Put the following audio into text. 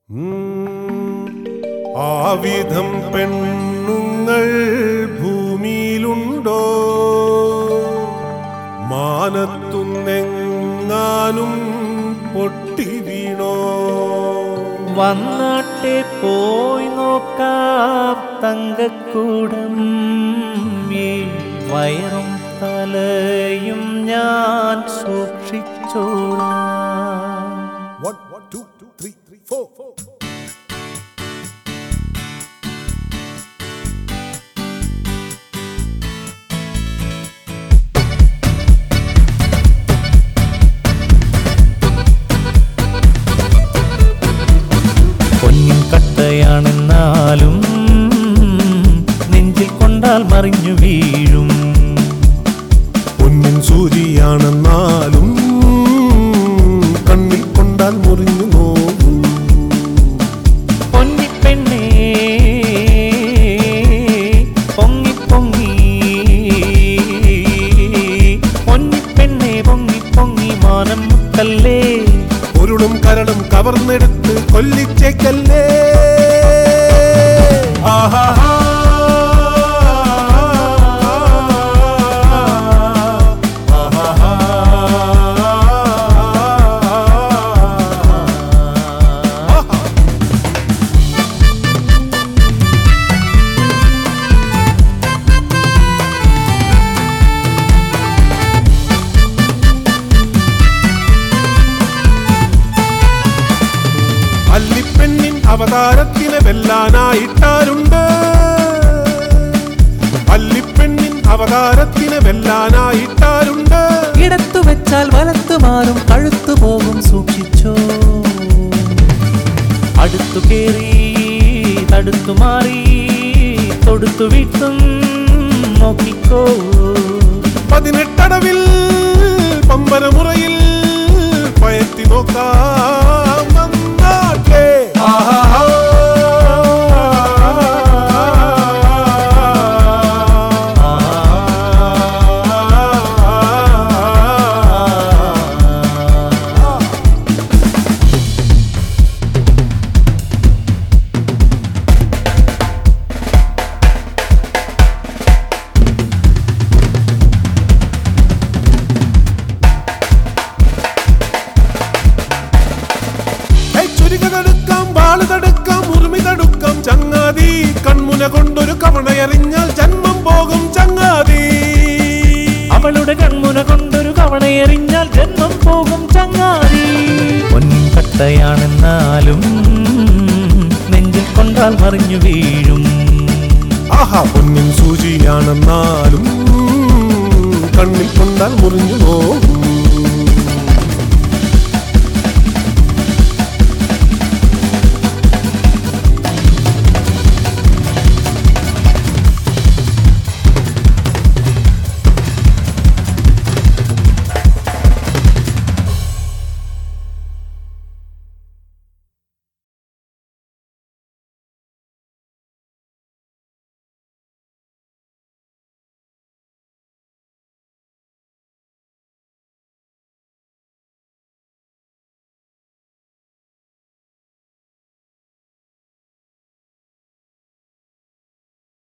ആവിധം പെണ്ണുങ്ങൾ ഭൂമിയിലുണ്ടോ മാനത്തുന്നെങ്ങാനും പൊട്ടി വീണോ വന്നാട്ടെ പോയി നോക്കാം തങ്കക്കൂടം ഈ വയറും തലയും ഞാൻ സൂക്ഷിച്ചോളാം One, two, three, four. പൊന്നിൻ കട്ടയാണെന്നാലും നെഞ്ചിൽ കൊണ്ടാൽ മറിഞ്ഞു വീഴും പൊന്നിൻ സൂചിയാണെന്നാലും കണ്ണിൽ കൊണ്ടാൽ മുറിഞ്ഞു നോക്കും പൊന്നിപ്പെണ്ണേ പൊങ്ങി പൊങ്ങി പൊന്നിപ്പെണ്ണേ പൊങ്ങി പൊങ്ങി മാനം മുത്തല്ലേ പൊരുളും കരളും കവർന്നെടുത്ത് കൊല്ലിച്ചേക്കല്ലേ ആഹാഹാ. ആഹാ. അല്ലിപ്പെണ്ണിൻ അവതാരത്തിനെ വെല്ലാനായിട്ടാരുണ്ട് അല്ലിപ്പെണ്ണിൻ അവതാരത്തിനെ വെല്ലാനായിട്ടാരുണ്ട് ഇടത്തു വെച്ചാൽ വലത്തു മാറും കഴുത്തു പോകും സൂക്ഷിച്ചോ അടുത്തു കേറി തടുത്തു മാറി തൊടുത്തു വീട്ടും നോക്കിക്കോ പതിനെട്ടടവിൽ പമ്പരമുറയിൽ പയറ്റി നോക്കാം നന്നാട്ടെ ആഹാഹാ. ഏയ് ചുരുക തടുക്കാം വാള് തടുക്കാം ഉറുമി തടുക്കാം ചങ്ങാതി കൺമുന കൊണ്ടൊരു കവണയറിഞ്ഞാൽ ജന്മം പോകും ചങ്ങാതി അവളുടെ കൺമുന കൊണ്ടൊരു കവണ എറിഞ്ഞാൽ ജന്മം പോകും ചങ്ങാതി പൊന്നിൻ കട്ടയാണെന്നാലും നെഞ്ചിൽ കൊണ്ടാൽ മറിഞ്ഞു വീഴും ആഹാ പൊന്നിൻ സൂചിയാണെന്നാലും കണ്ണിൽ കൊണ്ടാൽ മുറിഞ്ഞു പോകും